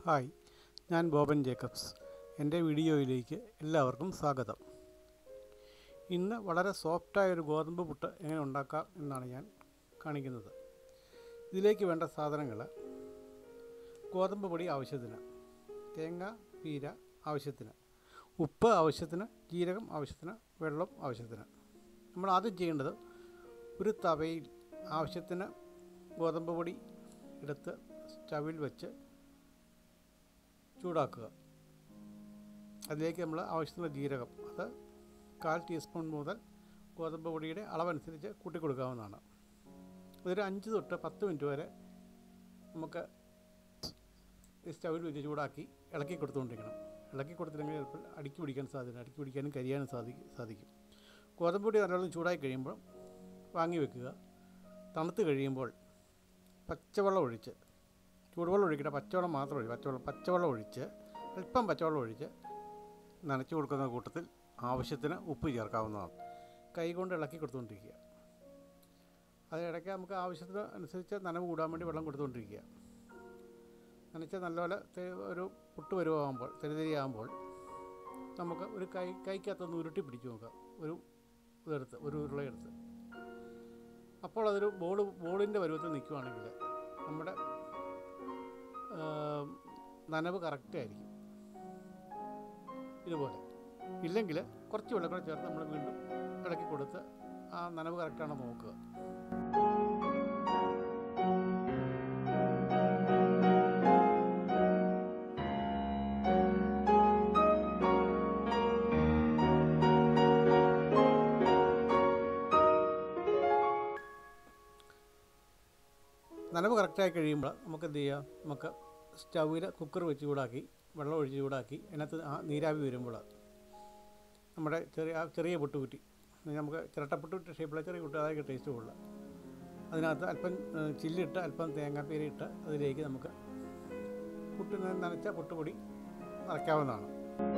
Hi ഞാൻ Boban Jacobs എൻ്റെ വീഡിയോയിലേക്ക് എല്ലാവർക്കും സ്വാഗതം ഇന്ന് വളരെ സോഫ്റ്റായ ഒരു ഗോതമ്പ് പുട്ട് എങ്ങനെ ഉണ്ടാക്കാം എന്നാണ് ഞാൻ കാണിക്കുന്നത് ഇതിലേക്ക് വേണ്ട സാധനങ്ങൾ ഗോതമ്പ് പൊടി ആവശ്യത്തിന് തേങ്ങ പീര ആവശ്യത്തിന് ഉപ്പ് ആവശ്യത്തിന് ജീരകം ആവശ്യത്തിന് വെള്ളം ആവശ്യത്തിന് നമ്മൾ ആദ്യം ചെയ്യേണ്ടത് ഒരു തവയിൽ ആവശ്യത്തിന് ഗോതമ്പ് പൊടി എടുത്ത് സ്റ്റവിൽ വെച്ച് ചൂടാക്കുക അതിലേക്ക് നമ്മൾ ആവശ്യത്തിനുള്ള ജീരകം അത് കാൽ ടീസ്പൂൺ മുതൽ ഗോതമ്പ് പൊടിയുടെ അളവനുസരിച്ച് കൂട്ടി കൊടുക്കാവുന്നതാണ് അതൊരു അഞ്ച് തൊട്ട് പത്ത് മിനിറ്റ് വരെ നമുക്ക് ഈ സ്റ്റവിൽ വെച്ച് ചൂടാക്കി ഇളക്കി കൊടുത്തുകൊണ്ടിരിക്കണം ഇളക്കി കൊടുത്തില്ലെങ്കിൽ ചിലപ്പോൾ അടുക്കി പിടിക്കാൻ സാധ്യത അടുക്കി പിടിക്കാനും കരിയാനും സാധിക്കും സാധിക്കും ഗോതമ്പ് പൊടി നല്ലോണം ചൂടായി കഴിയുമ്പോൾ വാങ്ങി വെക്കുക തണുത്ത് കഴിയുമ്പോൾ പച്ചവെള്ളം ഒഴിച്ച് ചൂടുവെള്ളം ഒഴിക്കട്ടെ പച്ചവെള്ളം മാത്രം ഒഴി പച്ചവെള്ളം പച്ചവെള്ളം ഒഴിച്ച് അല്പം പച്ചവെള്ളം ഒഴിച്ച് നനച്ച് കൊടുക്കുന്ന കൂട്ടത്തിൽ ആവശ്യത്തിന് ഉപ്പ് ചേർക്കാവുന്നതാണ് കൈ കൊണ്ട് ഇളക്കി കൊടുത്തുകൊണ്ടിരിക്കുക അത് ഇടയ്ക്ക് നമുക്ക് ആവശ്യത്തിന് അനുസരിച്ച് നനവ് കൂടാൻ വേണ്ടി വെള്ളം കൊടുത്തുകൊണ്ടിരിക്കുക നനച്ച് നല്ലപോലെ തെ- ഒരു പുട്ട് വരുവാകുമ്പോൾ തെരിതെരിയാകുമ്പോൾ നമുക്ക് ഒരു കൈ കൈക്കകത്തൊന്ന് ഉരുട്ടി പിടിച്ച് നോക്കാം ഒരു ഇതെടുത്ത് ഒരു ഉരുളയെടുത്ത് അപ്പോൾ അതൊരു ബോൾ ബോളിൻ്റെ പരുവത്തിൽ നിൽക്കുവാണെങ്കിൽ നമ്മുടെ ആം, നനവ് കറക്റ്റ് ആയിരിക്കും ഇതുപോലെ ഇല്ലെങ്കിൽ കുറച്ച് വെള്ളം കൂടെ ചേർത്ത് നമ്മൾ വീണ്ടും ഇളക്കി കൊടുത്ത് ആ നനവ് കറക്റ്റാണോ നോക്കുക നനവ് കറക്റ്റായി കഴിയുമ്പോൾ നമുക്ക് എന്ത് ചെയ്യാം നമുക്ക് സ്റ്റൗവിൽ കുക്കർ വെച്ച് ചൂടാക്കി വെള്ളം ഒഴിച്ച് ചൂടാക്കി അതിനകത്ത് ആ നീരാവി വരുമ്പോൾ നമ്മുടെ ചെറിയ ആ ചെറിയ പുട്ടുകുറ്റി നമുക്ക് ചിരട്ടപ്പുട്ടുകുറ്റി ഷേപ്പിലെ ചെറിയ കുട്ടി അതൊക്കെ ടേസ്റ്റ് കൂടുതൽ അതിനകത്ത് അല്പം ഏ, ചില്ലിട്ട് അല്പം തേങ്ങാപ്പീര ഇട്ട് അതിലേക്ക് നമുക്ക് പുട്ടിന് നനച്ച പുട്ടുപൊടി നിറയ്ക്കാവുന്നതാണ്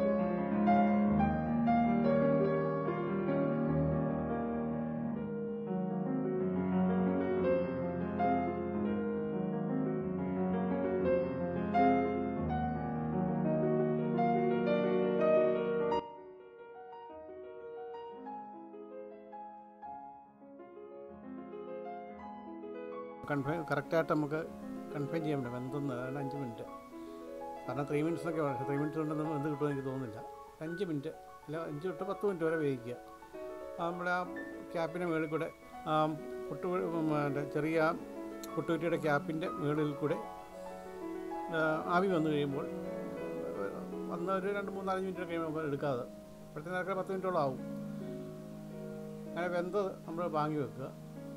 കൺഫൈൻ കറക്റ്റായിട്ട് നമുക്ക് കൺഫൈൻ ചെയ്യാൻ പറ്റും വെന്തെന്ന് അതാണ് അഞ്ച് മിനിറ്റ് കാരണം ത്രീ മിനിറ്റ്സൊക്കെ വേണം ത്രീ മിനിറ്റ്സ് കൊണ്ടൊന്നും വെന്ത് കിട്ടുമെന്ന് എനിക്ക് തോന്നുന്നില്ല അഞ്ച് മിനിറ്റ് അല്ല അഞ്ച് തൊട്ട് പത്ത് മിനിറ്റ് വരെ വേവിക്കുക ആ നമ്മുടെ ആ ക്യാപ്പിൻ്റെ മുകളിൽ കൂടെ ആ പുട്ട് മറ്റേ ചെറിയ പുട്ടുകുറ്റിയുടെ ക്യാപ്പിൻ്റെ മുകളിൽ കൂടെ ആ, ആവി വന്നു കഴിയുമ്പോൾ വന്ന ഒരു രണ്ട് മൂന്നാലഞ്ച് മിനിറ്റ് കഴിയുമ്പോൾ നമുക്ക് എടുക്കാതെ ഇപ്പോഴത്തെ നേരത്തെ പത്ത് മിനിറ്റോളം ആവും അങ്ങനെ വെന്ത് നമ്മൾ വാങ്ങി വെക്കുക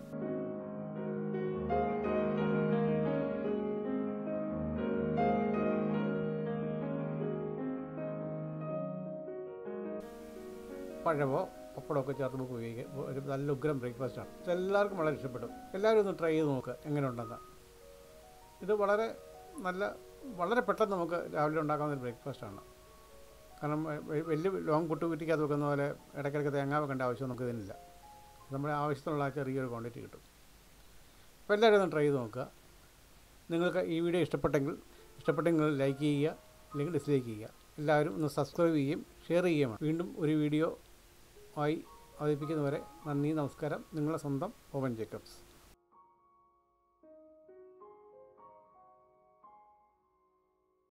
പഴമോ പപ്പടമൊക്കെ ചേർത്ത് നമുക്ക് ഉപയോഗിക്കാം ഒരു നല്ല ഉഗ്രം ബ്രേക്ക്ഫാസ്റ്റാണ് ഇതെല്ലാവർക്കും വളരെ ഇഷ്ടപ്പെടും എല്ലാവരും ഒന്ന് ട്രൈ ചെയ്ത് നോക്കുക എങ്ങനെ ഉണ്ടെന്ന് ഇത് വളരെ നല്ല വളരെ പെട്ടെന്ന് നമുക്ക് രാവിലെ ഉണ്ടാക്കാവുന്ന ഒരു ബ്രേക്ക്ഫാസ്റ്റാണ് കാരണം വ- വലിയ ലോങ് പുട്ട് കുറ്റിക്കകത്ത് വെക്കുന്ന പോലെ ഇടയ്ക്കിടയ്ക്ക് തേങ്ങ വെക്കേണ്ട ആവശ്യം നമുക്ക് ഇതിനില്ല നമ്മുടെ ആവശ്യത്തിനുള്ള ആ ചെറിയൊരു ക്വാണ്ടിറ്റി കിട്ടും അപ്പോൾ എല്ലാവരും ഒന്ന് ട്രൈ ചെയ്ത് നോക്കുക നിങ്ങൾക്ക് ഈ വീഡിയോ ഇഷ്ടപ്പെട്ടെങ്കിൽ ഇഷ്ടപ്പെട്ടെങ്കിൽ ലൈക്ക് ചെയ്യുക അല്ലെങ്കിൽ ഡിസ്ലൈക്ക് ചെയ്യുക എല്ലാവരും ഒന്ന് സബ്സ്ക്രൈബ് ചെയ്യുകയും ഷെയർ ചെയ്യുകയും വേണം. വീണ്ടും ഒരു വീഡിയോ ആയി അവതരിപ്പിക്കുന്നവരെ നന്ദി നമസ്കാരം നിങ്ങളുടെ സ്വന്തം ഓവൻ ജേക്കബ്സ്